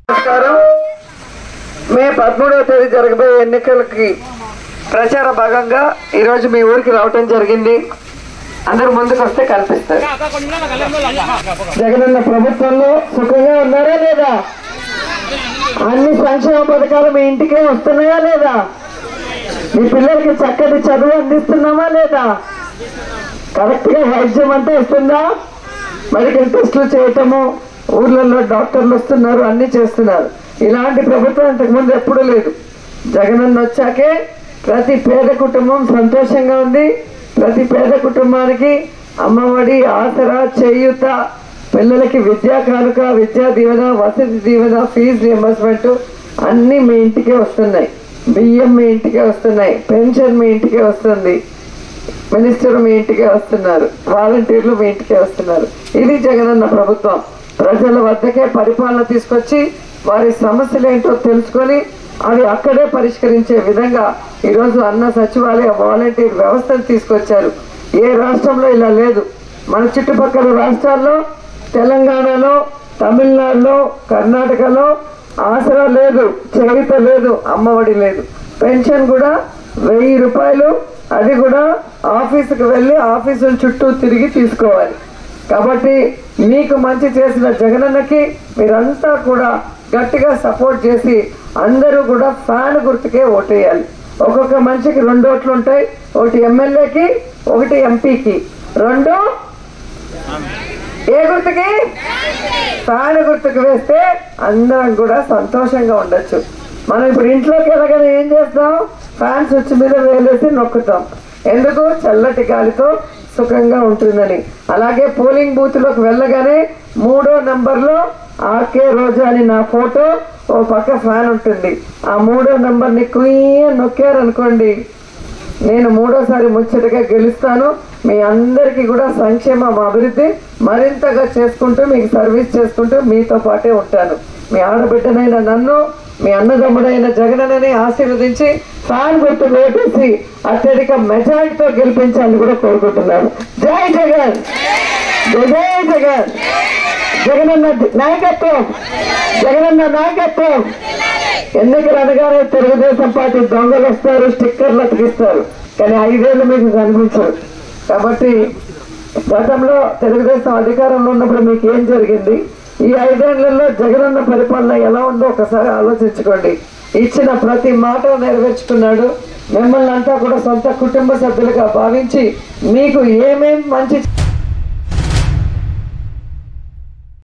నమస్కారం మే పదమూడవ తేదీ జరగబోయే ఎన్నికలకి ప్రచార భాగంగా ఈరోజు మీ ఊరికి రావటం జరిగింది అందరూ ముందుకు వస్తే కనిపిస్తారు జగనన్న ప్రభుత్వంలో సుఖంగా ఉన్నారా లేదా అన్ని సంక్షేమ పథకాలు మీ ఇంటికే వస్తున్నాయా లేదా మీ పిల్లలకి చక్కటి చదువు అందిస్తున్నామా లేదా కరెక్ట్ గా వైద్యం అంతా ఇస్తుందా మెడికల్ టెస్టులు చేయటము ఊర్లలో డాక్టర్లు వస్తున్నారు అన్ని చేస్తున్నారు ఇలాంటి ప్రభుత్వం ఇంతకు ముందు ఎప్పుడూ లేదు జగనన్న వచ్చాకే ప్రతి పేద కుటుంబం సంతోషంగా ఉంది ప్రతి పేద కుటుంబానికి అమ్మఒడి ఆసరా చేయూత పిల్లలకి విద్యా కానుక విద్యా దీవెన వసతి దీవెన ఫీజు రియంబర్స్మెంట్ అన్నీ మీ ఇంటికే వస్తున్నాయి బియ్యం మీ ఇంటికే వస్తున్నాయి పెన్షన్ మీ ఇంటికే వస్తుంది మినిస్టర్ మీ ఇంటికే వస్తున్నారు వాలంటీర్లు మీ ఇంటికే వస్తున్నారు ఇది జగనన్న ప్రభుత్వం ప్రజల వద్దకే పరిపాలన తీసుకొచ్చి వారి సమస్యలు ఏంటో తెలుసుకొని అవి అక్కడే పరిష్కరించే విధంగా ఈరోజు అన్న సచివాలయ వాలంటీర్ వ్యవస్థను తీసుకొచ్చారు ఏ రాష్ట్రంలో ఇలా లేదు మన చుట్టుపక్కల రాష్ట్రాల్లో తెలంగాణలో తమిళనాడులో కర్ణాటకలో ఆసరా లేదు చేయుత లేదు అమ్మఒడి లేదు పెన్షన్ కూడా వెయ్యి రూపాయలు అది కూడా ఆఫీసుకు వెళ్ళి ఆఫీసుల చుట్టూ తిరిగి తీసుకోవాలి కాబట్టి మీకు మంచి చేసిన జగనన్నకి మీరంతా కూడా గట్టిగా సపోర్ట్ చేసి అందరూ కూడా ఫ్యాన్ గుర్తుకే ఓటేయాలి ఒక్కొక్క మనిషికి రెండు ఓట్లు ఉంటాయి ఒకటి ఎమ్మెల్యేకి ఒకటి ఎంపీకి రెండు ఏ గుర్తుకి ఫ్యాన్ గుర్తుకు వేస్తే అందరం కూడా సంతోషంగా ఉండొచ్చు మనం ఇప్పుడు ఇంట్లోకి వెళ్ళగానే ఏం చేస్తాం ఫ్యాన్ స్విచ్ మీద వేలేసి నొక్కుతాం ఎందుకు చల్లటి గాలితో సుఖంగా ఉంటుందని అలాగే పోలింగ్ బూత్ లోకి వెళ్ళగానే మూడో నంబర్లో ఆర్కే రోజా అని నా ఫోటో ఓ పక్క ఫ్యాన్ ఉంటుంది ఆ మూడో నంబర్ని కుయ్య నొక్కారనుకోండి నేను మూడోసారి ముచ్చటగా గెలుస్తాను మీ అందరికీ కూడా సంక్షేమం అభివృద్ధి మరింతగా చేసుకుంటూ మీకు సర్వీస్ చేసుకుంటూ మీతో పాటే ఉంటాను మీ ఆడబిడ్డనైన నన్ను మీ అన్నదమ్ముడైన జగనని ఆశీర్వదించి ఫ్యాన్ గుర్తు వేటేసి అత్యధిక మెజారిటీతో గెలిపించాలని కూడా కోరుకుంటున్నాను జై జగన్ జై జై జగన్ జగనన్న నాయకత్వం జగనన్న నాయకత్వం ఎన్నికలు అనగానే తెలుగుదేశం పార్టీ దొంగలు వస్తారు స్టిక్కర్లు అతికిస్తారు కానీ ఐదేళ్ళు మీకు కనిపించరు కాబట్టి గతంలో తెలుగుదేశం అధికారంలో ఉన్నప్పుడు మీకు ఏం జరిగింది ఈ ఐదేళ్లలో జగనన్న పరిపాలన ఎలా ఉందో ఒకసారి ఆలోచించుకోండి ఇచ్చిన ప్రతి మాట నెరవేర్చుకున్నాడు మిమ్మల్ని అంతా కూడా సొంత కుటుంబ సభ్యులుగా భావించి మీకు ఏమేం మంచి